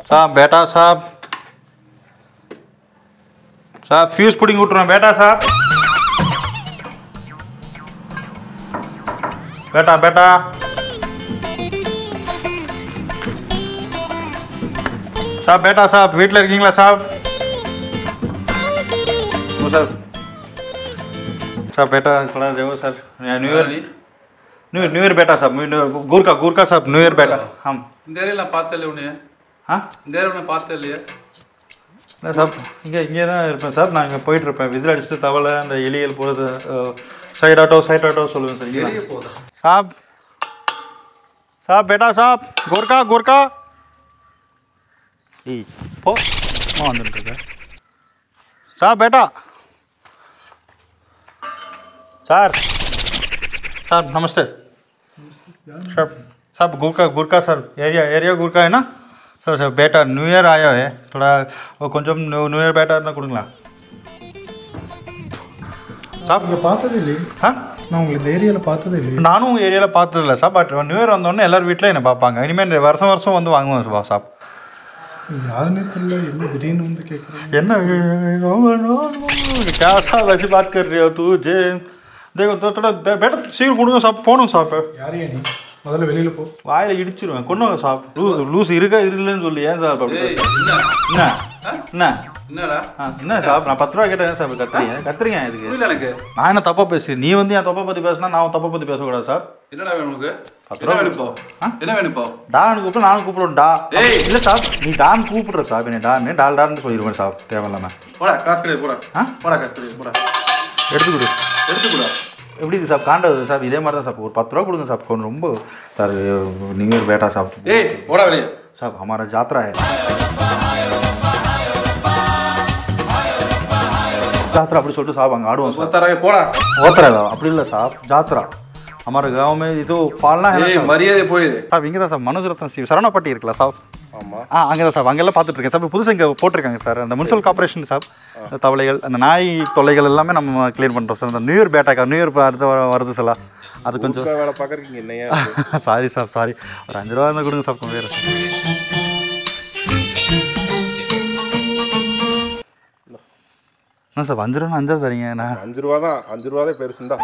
साहब बेटा साहब साहब फ्यूज पुडिंग उठ रहा हूँ बेटा साहब बेटा बेटा साहब बेटा साहब வீட்டில் இருக்கீங்களா साहब वो सर साहब बेटा थोड़ा देखो sir new year new new year बेटा साहब न्यू- गुरका गुरका साहब न्यू ईयर बेटा हम இந்த ஏரியாவில் நான் பார்த்தே இல்லை உன்னைய हाँ இந்த ஏரியாவில் நான் பார்த்தே இல்லையா இல்லை சார் இங்கே இங்கே தான் இருப்பேன் சார் நான் இங்கே போயிட்டுருப்பேன் விசில் அடிச்சுட்டு தவளை அந்த எலியல் போகிறது சைட் ஆட்டோ சைட் ஆட்டோ சொல்லுவேன் சார் இங்கே வெளியே போதா साहब साहब बेटा साहब गोरका गोरका ई போ வந்துட்டு சார் பேட்டா சார் साहब नमस्ते सर साहब Gurkha Gurkha sir area area Gurkha है ना सर सर बेटा न्यू ईयर आया है थोड़ा वो கொஞ்சம் न्यू न्यू ईयर बेटा இருந்தால் கொடுங்களா சாப் இங்கே பார்த்தது இல்லையே ஆ நான் உங்களை இந்த ஏரியாவில் பார்த்ததே இல்லையே நானும் உங்கள் ஏரியாவில் பார்த்ததில்ல சார் பட் நியூ இயர் வந்தோடனே எல்லார் வீட்டில் என்னை பார்ப்பாங்க இனிமேல் வருஷம் வருஷம் வந்து வாங்குவேன் சார் சாப் யாருன்னே தெரியல என்ன திடீர்னு வந்து கேட்குறேன் என்ன क्या साहब ऐसी बात कर रहे हो तू जे देखो तो थोड़ा बे- बेटा சீக்கிரம் கொடுங்க சாப் போகணும் சாப் யாரையா நீ முதல்ல வெளியில் போ வாயில் இடிச்சிருவேன் கொண்டு வாங்க சாப் லூஸ் லூஸ் இருக்கா இல்லைன்னு சொல்லி ஏன் சார் அப்படி ஏய் பேசுறீங்க? என்ன என்ன என்ன என்னடா ஆ, என்ன சாப் நான் பத்து ரூபா கேட்டேன் சார் கத்துறீங்க கத்துறீங்க இதுக்கு புரியல எனக்கு நான் என்ன தப்பா பேசு நீ வந்து என் தப்பா பற்றி பேசினா நான் தப்பா பற்றி பேசக்கூடாது சார் என்னடா வேணும் உனக்கு பத்து என்ன ரூபா வேணும் இப்போ ஆ? என்ன வேணும் இப்போ டான்னு கூப்பிட்டு நானும் கூப்பிடுவேன் டா ஏய். இல்லை சார் நீ டான் கூப்பிடுற சார் என்ன டான்னு டால் டான்னு சொல்லிடுவேன் சார் தேவையில்லாம போடா காசு கிடையாது போடா ஆ? போடா காசு கிடையாது போடா எடுத்து கொடு எடுத்துக்கூடா எப்படி இருக்கு சார் காண்டது சார் இதே மாதிரி தான் சார் ஒரு பத்து ரூபா கொடுங்க சார் கொஞ்சம் ரொம்ப சார் நியூ இயர் பேட்டா சாப் ஏய் போடா வெளியே சார் हमारा जात्रा है जात्रा அப்படி சொல்லிட்டு சாப் அங்கே ஆடுவோம் சார் பத்தாயிரம் போடா ஓத்தரா அப்படி இல்லை சார் जात्रा हमारे गांव में இது ஃபால்னா है ना ஏய் சார் மரியாதை போயிடு சார் இங்கே தான் சார் மனோஜ் ரத்னம் ஸ்ரீ சரவணப்பட்டி இருக்குல்ல சார் ஆமா ஆ அங்கே தான் சார் அங்கெல்லாம் பார்த்துட்டு இருக்கேன் சார் இப்போ புதுசாக இங்கே போட்டிருக்காங்க சார் அந்த முனிசிபல் கார்பரேஷன் சார் அந்த தவளைகள் அந்த நாய் தொல்லைகள் எல்லாமே நம்ம கிளியர் பண்ணுறோம் சார் அந்த நியூ இயர் பேட்டாக்கா நியூ இயர் அடுத்து வர- வருது சார் அது கொஞ்சம் வேலை பார்க்குறீங்க என்னையா சாரி சார் சாரி ஒரு அஞ்சு ரூபா இருந்தால் கொடுங்க சார் கொஞ்சம் வேறு என்ன சார் அஞ்சு ரூபா அஞ்சா தரீங்க நான் அஞ்சு ரூபா தான் அஞ்சு ரூபா தான் பெருசுந்தா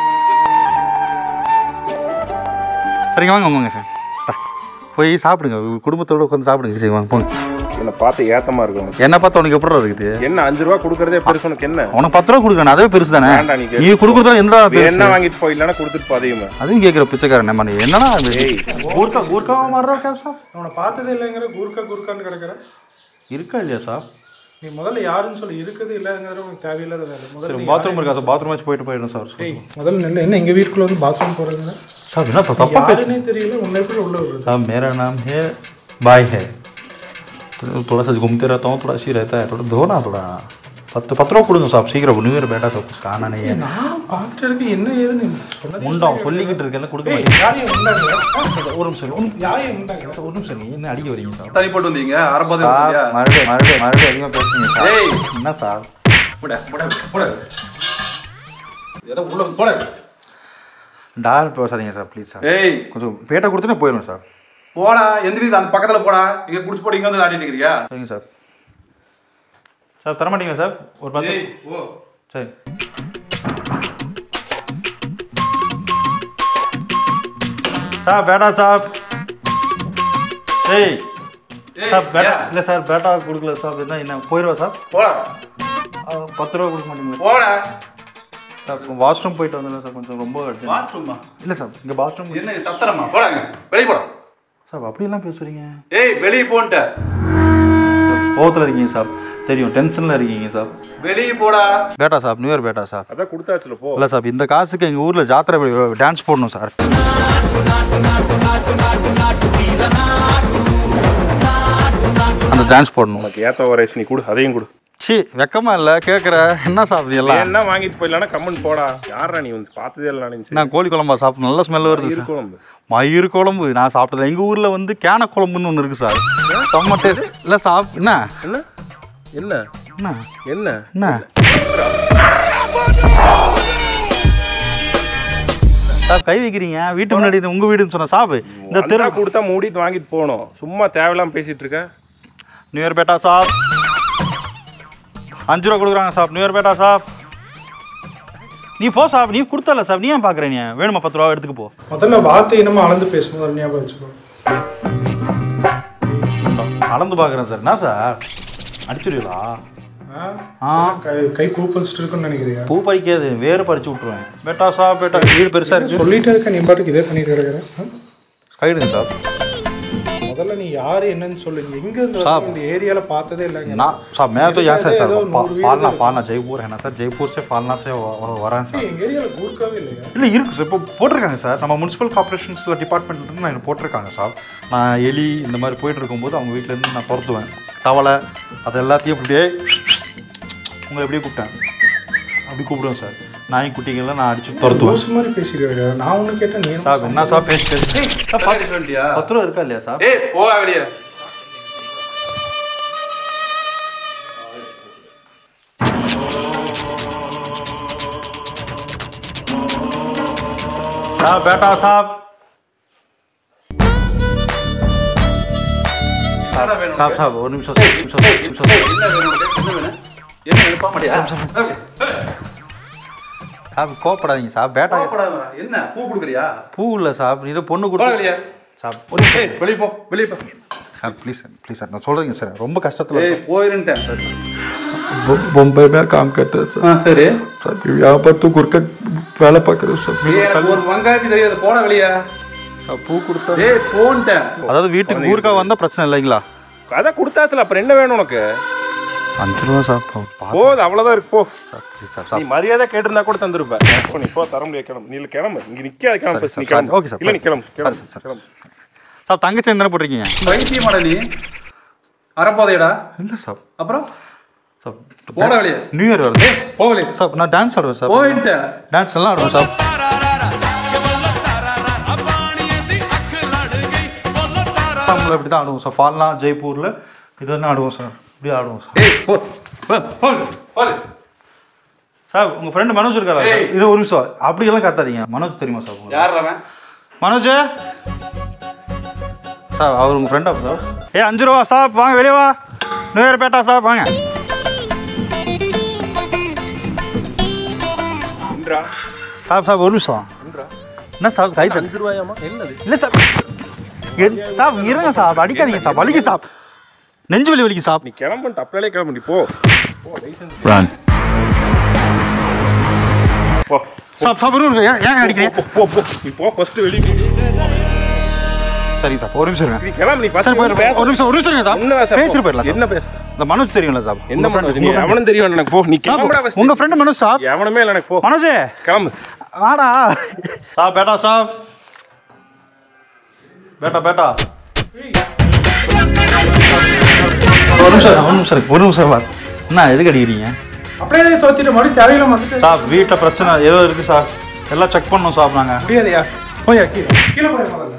சரிங்க வாங்க வாங்க சார் தா. போய் சாப்பிடுங்க உங்க குடும்பத்தோட உட்காந்து சாப்பிடுங்க சரி வாங்க போங்க என்னை பார்த்து ஏத்தமா இருக்கு உனக்கு என்ன பார்த்து உனக்கு எப்படி இருக்குது என்ன அஞ்சு ரூபா கொடுக்கறதே பெருசு உனக்கு என்ன உனக்கு பத்து ரூபா கொடுக்கணும் அதே பெருசு தானே வேண்டாம் நீ நீ கொடுக்குறதா என்னடா என்ன பெருசு வாங்கிட்டு போ இல்லைன்னா கொடுத்துட்டு போ அதிகமா அதுவும் கேட்குற பிச்சைக்காரன் நம்ம நீ என்னடா இது? ஏய். கூர்க்கா கூர்க்காவா மாறுறா கே சார் அவனை பார்த்ததே இல்லைங்கிற குறுக்கா குறுக்கான்னு கிடக்குற இருக்கா இல்லையா சார் நீ முதல்ல யாருன்னு சொல்லி இருக்குது இல்லைங்கிறது உனக்கு தேவையில்லாத வேலை முதல்ல சரி நீ பாத்ரூம் இருக்கா சார் பாத்ரூம் வச்சு போயிட்டு போயிடும் சார் ஏய், முதல்ல நெல்ல என்ன எங்கள் வீட்டுக்குள்ள வந்து பாத்ரூம் போகிறதுங்க சார் என்ன இப்போ தப்பா பேச யாருன்னே தெரியல உன்னை எப்படி உள்ள வருது साहब मेरा नाम है बाय है तो थोड़ा सा घूमते रहता हूँ थोड़ा सी रहता है थोड़ा धो ना थोड़ा பத்து பத்து ரூபா கொடுங்க சார் சீக்கிரம் நியூ இயர் பேட்டா சார் குछ खाना नहीं है நான் பார்த்துட்டு இருக்கேன் என்ன ஏதுன்னு சொன்னதே உண்டோம் சொல்லிக்கிட்டு இருக்கேன் கொடுக்க ஏய், மாட்டேன் யாரையும் உண்டாங்க ஒரு நிமிஷம் ஒரு நிமிஷம், யாரையும் உண்டாங்க ஒரு நிமிஷம் நீ என்ன அடிக்க வரீங்க சார் தனி போட்டு வந்தீங்க ஆரம்பத்தில் சார் வந்தீங்க மறுபடியும் மறுபடியும் மறுபடியும் அதிகமாக பேசுறீங்க சார் ஏய். என்ன சார் போட போட போட ஏதோ உள்ள போட டால் பேசாதீங்க சார் ப்ளீஸ் சார் ஏய் கொஞ்சம் பேட்டை கொடுத்துட்டு போயிடும் சார் போடா எந்த வீடு அந்த பக்கத்துல போடா இங்க குடிச்சு போட்டு இங்க வந்து ஆடிட்டு இருக்கிறியா சரிங்க சார் சார் தர மாட்டீங்களா சார் ஒரு பத்து ஏய் ஓ சரி சார் பேட்டா சார் ஏய் ஏய், சார் பேட்டா ஏன்? இல்லை சார் பேட்டா கொடுக்கல சார் என்ன என்ன போயிடுவா சார் போடா ஆ, பத்து ரூபா கொடுக்க மாட்டீங்களா போடா சார் வாஷ்ரூம் போயிட்டு வந்தேன் சார் கொஞ்சம் ரொம்ப அர்ஜென்ட் பாத்ரூமா இல்லை சார் இங்கே பாத்ரூம் என்ன இது சத்திரமா போடாங்க வெளியே போடா சார் அப்படியெல்லாம் பேசுகிறீங்க ஏய் வெளியே போன்ட்ட கோவத்தில் இருக்கீங்க சார் தெரியும் டென்ஷனில் இருக்கீங்க சார் வெளியே போடா பேட்டா சார் நியூ இயர் பேட்டா சார் அதான் கொடுத்தாச்சுல போ இல்லை சார் இந்த காசுக்கு எங்கள் ஊரில் ஜாத்திரை டான்ஸ் போடணும் சார் அந்த டான்ஸ் போடணும் உனக்கு ஏத்த வரைஸ் நீ கொடு அதையும் கொடு சி வெக்கமா இல்லை கேட்குற என்ன சாப்பிடுது எல்லாம் என்ன வாங்கிட்டு போயிடலாம்னா கம்மன் போடா யாரா நீ வந்து பார்த்ததே இல்லை நான் நான் கோழி குழம்பா சாப்பிட்டு நல்ல ஸ்மெல் வருது சார் குழம்பு மயிறு குழம்பு நான் சாப்பிட்டது எங்கள் ஊரில் வந்து கேன குழம்புன்னு ஒன்று இருக்குது சார் செம்ம டேஸ்ட் இல்லை சாப் என்ன என்ன என்ன என்ன என்ன என்ன சார் கை வைக்கிறீங்க வீட்டு முன்னாடி உங்கள் வீடுன்னு சொன்ன சாப்பு இந்த தெரு தெரு கொடுத்தா மூடிட்டு வாங்கிட்டு போகணும் சும்மா தேவையில்லாம பேசிட்டு இருக்க நியூ இயர் பேட்டா சாப் அஞ்சு ரூபா கொடுக்குறாங்க சாப் நியூ இயர் பேட்டா சாப் நீ போ சாப் நீ கொடுத்தல சாப் நீ ஏன் பார்க்குற நீ வேணுமா பத்து ரூபா எடுத்துக்கு போ முதல்ல வார்த்தை நம்ம அளந்து பேசும்போது அது ஞாபகம் வச்சுக்கோ அளந்து பார்க்குறேன் சார் என்ன சார் அடிச்சிடுவீங்களா ஆ? ஆ கை கை கூப்பிச்சுட்டு இருக்குன்னு நினைக்கிறியா பூ பறிக்காது வேறு பறிச்சு விட்ருவேன் பேட்டா சாப் பேட்டா வீடு பெருசாக இருக்கு சொல்லிட்டே இருக்க நீ பாட்டுக்கு இதே பண்ணிட்டு இருக்கிற ஆ? கைடுங்க சார் முதல்ல நீ யாரு என்னன்னு சொல்லு நீ எங்க இருந்து சாப். இந்த ஏரியால பார்த்ததே இல்லைங்க ना साहब मैं तो यहाँ से सर ஏதோ फा- நூறு வீடு फालना இருக்கு. फालना जयपुर है ना सर जयपुर से फालना से व- व- வரேன் சார் எங்க ஏரியால கூர்க்காவே இல்லையா இல்லை இருக்கு சார் இப்போ போட்டிருக்காங்க சார் நம்ம முனிசிபல் கார்பரேஷன்ஸில் டிபார்ட்மெண்ட்லேருந்து நான் போட்டிருக்காங்க சார் நான் எலி இந்த மாதிரி போயிட்டு இருக்கும்போது அவங்க வீட்டிலேருந்து நான் துரத்துவேன் தவளை அது எல்லாத்தையும் அப்படியே உங்களை எப்படியே கூப்பிட்டேன் அப்படி கூப்பிடுவேன் சார் நாய் குட்டிங்கெல்லாம் நான் அடிச்சு துரத்துவேன் லூசு மாதிரி பேசிட்டு நான் ஒண்ணு கேட்டேன் நீ சார் என்ன சார் பேசி சொல்லிட்டியா பத்து ரூபா இருக்கா இல்லையா சார் ஏய் போவா வெளியே சார் பேட்டா சாப் என்னடா வேணும் சாப் சாப் ஒரு நிமிஷம் சார் நிமிஷம் சார், நிமிஷம் சார். என்ன வேணும் உனக்கு? என்ன வேணும் என்ன வேணும் போக மாட்டியா சாப் கோவப்படாதீங்க சார் பேட்டா கோவப்படாத. என்ன பூ கொடுக்குறியா பூ இல்லை சார் இது பொண்ணு போடா கொடுத்து வெளியே சார் ஏய் வெளியே போ வெளியே போ sir please sir please sir நான் சொல்கிறேங்க சார் ரொம்ப கஷ்டத்தில் ஏய் போயிருன்ட்டேன் बम्बई में काम करते हैं सर ஆ சரி सर यहाँ पर तो गुरका வேலை பார்க்குறது சார் ஏய், எனக்கு ஒரு வெங்காயத்து தெரியாது போட வெளியே பூ கொடுத்தா ஏய் போன்ட்டேன் அதாவது வீட்டுக்கு ஊருக்கா வந்தால் பிரச்சனை இல்லைங்களா அதான் கொடுத்தாச்சுல அப்புறம் என்ன வேணும் உனக்கு அஞ்சு ரூபா சார் பார்த்து போது அவ்வளோதான் இருக்கு போ சார் ப்ளீஸ் சார் நீ சார் மரியாதை கேட்டிருந்தா கூட தந்துருப்பேன் இப்போ நீ போ தர முடியாது கிளம்பு நீ இல்ல கிளம்பு இங்க நிக்காத கிளம்பு சரி, first, நீ சார், கிளம்பு ஓகே சார், இல்ல நீ கிளம்பு கிளம்பு சரி, சார். கிளம்பு சார் தங்கச்சி எந்த போட்டிருக்கீங்க வைத்தியமாடா நீ அறப்போதையடா இல்லை சார் அப்புறம் சார் போட வெளியே நியூ இயர் வருது போ வெளியே சார் நான் டான்ஸ் ஆடுவேன் சார் போயிட்டேன் டான்ஸ் எல்லாம் ஆடுவேன் சார் நம்மள இப்படி தான் ஆடுவோம் சார் ஃபால்னா ஜெய்ப்பூரில் இதெல்லாம் ஆடுவோம் சார் இப்படி ஆடுவோம் சார் ஏய் போ போ போ போ சார் உங்கள் ஃப்ரெண்டு மனோஜ் இருக்காரா ஏய். இது ஒரு நிமிஷம் அப்படியெல்லாம் கத்தாதீங்க மனோஜ் தெரியுமா சார் உங்களுக்கு யார் அவன் மனோஜ் சார் அவர் உங்கள் ஃப்ரெண்டா சார் ஏ அஞ்சு ரூபா சார் வாங்க வெளியே வா நியூ இயர் பேட்டா சார் வாங்க இன்றா சார் சார் ஒரு நிமிஷம் இன்றா என்ன சார் கை தட்டு அஞ்சு ரூபாயாமா என்னது இல்லை சார் என்- சார் இருங்க சார் அடிக்காதீங்க சார் வலிக்கு சார் நெஞ்சு வலி வலிக்கு சார் நீ கிளம்புன்ட்டு அப்படியே கிளம்பு நீ போ ரன் போ சார் சார் ஒரு நிமிஷம். ஏன் ஏன் அடிக்கிறீங்க போ போ போ நீ போ ஃபர்ஸ்ட் வெளியே போ. சரிங்க சார் ஒரு நிமிஷம் இருங்க நீ கிளம்பு நீ சார் ஃபர்ஸ்ட் போயிரு பேச ஒரு நிமிஷம் ஒரு நிமிஷம் இருங்க சார் என்ன பேச பேசிட்டு போயிடலாம் என்ன சார் பேச இந்த மனோஜ் தெரியும்ல சார் என்ன மனோஜ் நீ அவனும் தெரியும் எனக்கு போ நீ கிளம்புடா சார் first. உங்கள் ஃப்ரெண்டு மனோஜ் சார் எவனுமே இல்லை எனக்கு போ மனோஜ் கிளம்பு வாடா சாப் பேட்டா சாப் பேட்டா பேட்டா ஒரு நிமிஷம் ஒரு நிமிஷம் இருக்கு, ஒரு நிமிஷம் வா என்ன எதுக்கு அடிக்கிறீங்க அப்படியே தோத்திட்டு மறுபடியும் தேவையில்லாம வந்துட்டு சார் வீட்டில் பிரச்சனை ஏதோ இருக்கு சார் எல்லாம் செக் பண்ணோம் சார் நாங்கள் முடியாதையா போயா கீழே கீழே போய் முதல்ல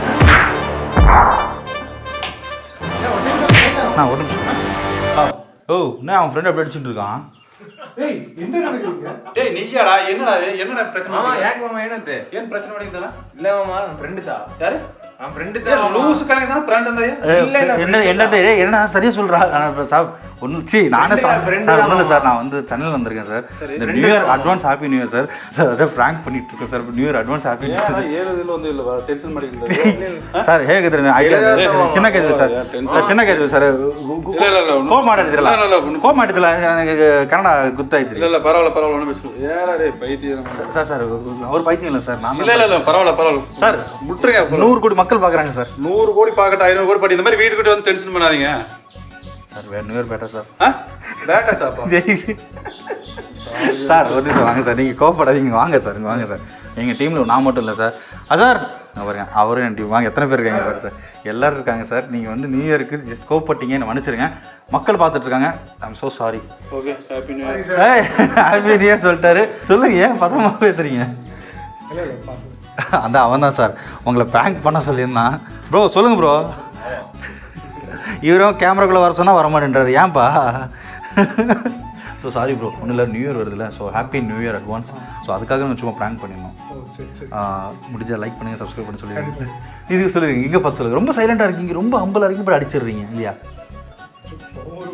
நான் ஒரு நிமிஷம் சார் ஓ என்ன அவன் ஃப்ரெண்ட் அப்படி அடிச்சுட்டு இருக்கான் ஏய் என்ன நடக்குதுங்க டேய் நீயாடா என்னடா இது? என்னடா பிரச்சனை மாமா உனக்கு? ಯಾಕೆ ಮಾಮ ಏನಂತೆ ஏன் பிரச்சனை பண்ணிட்டு ಇಲ್ಲ ಮಾಮ ನನ್ನ ಫ್ರೆಂಡ್ ಇದ್ದ யாரு ನನ್ನ ಫ್ರೆಂಡ್ ಇದ್ದ ஏன் லூசு கணக்கு தான் பிராண்ட் இருந்தா ஏய், இல்ல, இல்ல, என்ன என்ன தெரியும் என்ன சரியா சொல்றா ஆனா, இப்ப சார் ஒன்றும் சி நானே Friend சார் தான், friend சார் தான் ஒன்றும் இல்லை மாமா. சார் நான் வந்து சென்னையில் வந்திருக்கேன் சார் இந்த friend நியூ இயர் தான் மாமா. Advance happy new year sir sir அதை ப்ராங்க் பண்ணிட்டு இருக்கேன் sir new year advance happy new ஏன் இயர் ஏழு இதுல வந்து இல்ல ಟೆನ್ಷನ್ ಮಾಡಿಲ್ಲ ಸರ್ ಹೇಗಿದ್ರೆ ಚಿನ್ನ ಕೈದ್ವಿ ಸರ್ ಚಿನ್ನ ಕೈದ್ವಿ ಸರ್ ಇಲ್ಲ, ಇಲ್ಲ, ಇಲ್ಲ, ಕೋಪ್ ಮಾಡಿದ್ರಲ್ಲ ಇಲ್ಲ, ಇಲ್ಲ, ಇಲ್ಲ. ಕೋಪ್ ಮಾಡಿದ್ರಲ್ಲ ನನಗೆ ಕನ್ನಡ ಗೊತ್ತಾಯ್ತು இல்ல இல்ல பரவாயில்ல பரவாயில்ல ஒன்றும் பேசுவோம் ஏடா டேய் பைத்தியம் சார் சார் அவர் பைத்தியம் இல்லை சார் நான் இல்ல இல்ல இல்ல பரவாயில்ல பரவாயில்ல சார் விட்டுருங்க அப்புறம். நூறு கோடி மக்கள் பார்க்குறாங்க சார் நூறு கோடி பார்க்கட்டும் ஐநூறு கோடி பாட்டி இந்த மாதிரி வீட்டுக்கிட்ட வந்து டென்ஷன் பண்ணாதீங்க சார் வேறு நியூ இயர் பேட்டா சார் ஆ பேட்டா சாப்பா ஜெய் சார் ஒரு நிமிஷம் வாங்க சார் நீங்கள் கோவப்படாதீங்க வாங்க சார் இங்க வாங்க சார் எங்கள் டீமில் நான் மட்டும் இல்லை சார் ஆ சார் இங்க பாருங்க அவரும் என் டீம் வாங்க எத்தனை பேர் இருக்காங்க பாரு சார் எல்லாரும் இருக்காங்க சார் நீங்கள் வந்து நியூ இயருக்கு ஜஸ்ட் கோவப்பட்டீங்கன்னு மன்னிச்சிருங்க மக்கள் பார்த்துட்டு இருக்காங்க I'm so sorry okay happy new year ஏய் ஹாப்பி நியூ இயர் சொல்லிட்டாரு சொல்லுங்க ஏன் பதமாக பேசுறீங்க இல்லை இல்லை பார்த்து அந்த அவன் தான் சார் உங்களை ப்ராங்க் பண்ண சொல்லியிருந்தான் ப்ரோ சொல்லுங்க ப்ரோ இவரும் கேமராக்குள்ளே வர சொன்னால் வர மாட்டேன்றாரு ஏன்பா ஸோ சாரி ப்ரோ ஒன்றும் இல்லை நியூ இயர் வருதுல்ல so happy new year advance so அதுக்காக நம்ம சும்மா ப்ராங்க் பண்ணியிருந்தோம் ஓ சரி சரி ஆஹ் முடிஞ்சா லைக் பண்ணுங்கள் சப்ஸ்கிரைப் பண்ணி சொல்லுங்க இது சொல்லுங்க இங்கே பார்த்து சொல்லுங்க ரொம்ப சைலண்டாக இருக்கீங்க ரொம்ப ஹம்பலாக இருக்கீங்க அப்புறம் அடிச்சிடுறீங்க இல்லையா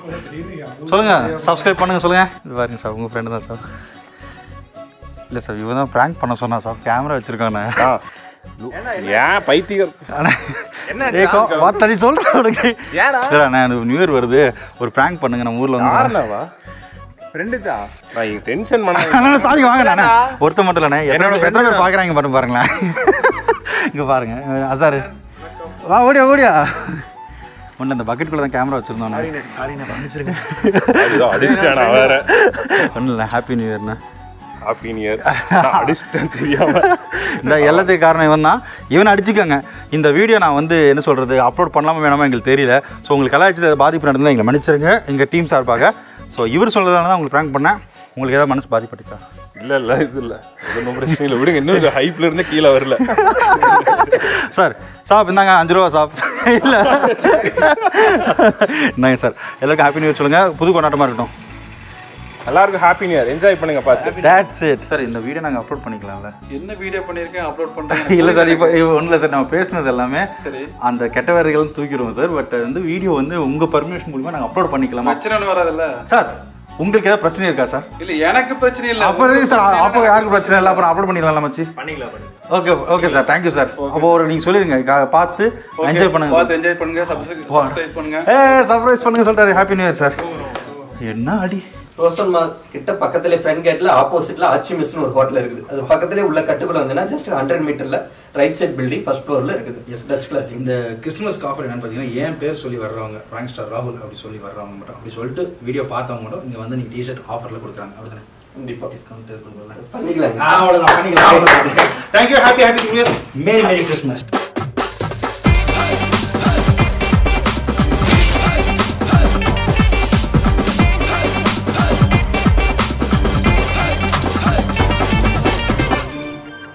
சொல்லுங்க சப்ஸ்கிரைப் பண்ணுங்க சொல்லுங்க இது பாருங்க சார் உங்கள் ஃப்ரெண்டு தான் சார் இல்லை சார் இவன் தான் ப்ராங்க் பண்ண சொன்னா சார் கேமரா வச்சுருக்கானே ஆ. ஏன் பைத்தியம் ஏக்கோ வார்த்தை சொல்கிறேன் அவனுக்கு ஏடா இல்லை நான் நியூ இயர் வருது ஒரு ப்ராங்க் பண்ணுங்க நம்ம ஊரில் வந்து யாருனாவா ஃப்ரெண்டு தான் நான் இங்க டென்ஷன் பண்ண சாரி வாங்க நானே ஒருத்த மட்டும் இல்லைண்ணே எத்தனை பேர் எத்தனை பேர் பார்க்குறாங்க பாருங்க பாருங்களேன் இங்கே பாருங்க அசாரு வா ஓடியா ஓடியா ஒன்று அந்த பக்கெட்டுக்குள்ளே தான் கேமரா வச்சுருந்தோம் அதுதான் அடிச்சிட்டானா வேற ஒன்றும் இல்லை ஹாப்பி நியூ இயர்ண்ணா ஹாப்பி நியூ இயர் அடிச்சிட்டேன் தெரியாம இந்த எல்லாத்துக்கு காரணம் இவன் தான் இவனை அடிச்சுக்கோங்க இந்த வீடியோ நான் வந்து என்ன சொல்கிறது அப்லோட் பண்ணலாமா வேணாமா எங்களுக்கு தெரியல ஸோ உங்களுக்கு கலாச்சார பாதிப்பு நடந்தால் எங்களை மன்னிச்சிருங்க எங்கள் டீம் சார்பாக ஸோ இவர் சொல்கிறதால தான் உங்களுக்கு ப்ராங்க் பண்ணேன் உங்களுக்கு ஏதாவது மனசு பாதிப்பட்டுச்சா இல்ல இல்ல இது இல்ல இது ஒன்றும் பிரச்சனை இல்லை விடுங்க இன்னும் ஹைப்ல இருந்து கீழே வரல சார் சாப் இந்தாங்க அஞ்சு ரூபா சாப் இல்லை இந்தாங்க சார் எல்லாருக்கும் ஹாப்பி நியூ சொல்லுங்கள் புது கொண்டாட்டமாக இருக்கட்டும் எல்லாருக்கும் ஹாப்பி நியூ இயர் என்ஜாய் பண்ணுங்க பார்த்து தேட்ஸ் இட் சார் இந்த வீடியோ நாங்கள் அப்லோட் பண்ணிக்கலாம்ல என்ன வீடியோ பண்ணியிருக்கேன் அப்லோட் பண்ணுறேன் இல்லை சார் இப்போ ஒன்றும் இல்லை சார் நம்ம பேசுனது எல்லாமே சரி அந்த கெட்ட வேலைகள் தூக்கிடுவோம் சார் பட் வந்து வீடியோ வந்து உங்கள் பர்மிஷன் மூலிமா நாங்கள் அப்லோட் பண்ணிக்கலாமா பிரச்சனை ஒன்றும் வராதுல்ல சார் உங்களுக்கு ஏதாவது பிரச்சனை இருக்கா சார் இல்ல எனக்கு பிரச்சனை இல்ல அப்புறம் எதுக்கு சார் அப்போ யாருக்கு பிரச்சனை இல்லை அப்புறம் அப்லோட் பண்ணிக்கலாம்ல மச்சி பண்ணிக்கலாம் பண்ணிக்கலாம் okay okay sir thank you sir அப்போ ஒரு நீங்கள் சொல்லிடுங்க கா- பார்த்து என்ஜாய் பண்ணுங்க பார்த்து என்ஜாய் பண்ணுங்க சப்ஸ்கிரைப் பண்ணுங்க ஏ சர்ப்ரைஸ் பண்ணுங்க சொல்லிட்டாரு ஹாப்பி நியூ இயர் சார் என்ன அடி ரோசன் மார்க் கிட்ட பக்கத்துல ஃப்ரண்ட் கேட்ல ஆப்போசிட்ல ஆச்சி மிஸ்னு ஒரு ஹோட்டல் இருக்குது அது பக்கத்துலேயே உள்ள கட்டுக்குள்ள வந்தீங்கன்னா ஜஸ்ட் ஹண்ட்ரட் மீட்டர்ல ரைட் சைட் பில்டிங் ஃபர்ஸ்ட் ஃப்ளோர்ல இருக்குது எஸ் டச் கிளாத் இந்த கிறிஸ்மஸ்க்கு ஆஃபர் என்னன்னு பார்த்தீங்கன்னா என் பேர் சொல்லி வர்றவங்க ரேங்க் ஸ்டார் ராகுல் அப்படி சொல்லி வர்றவங்க மட்டும் அப்படி சொல்லிட்டு வீடியோ பார்த்தவங்க மட்டும் இங்கே வந்து நீங்கள் டிஷர்ட் ஆஃபரில் கொடுக்குறாங்க அப்படிதானே கண்டிப்பா டிஸ்கவுண்ட் இருக்குங்களா பண்ணிக்கலாம் அவ்வளோதான் பண்ணிக்கலாம் thank you happy happy new year merry merry Christmas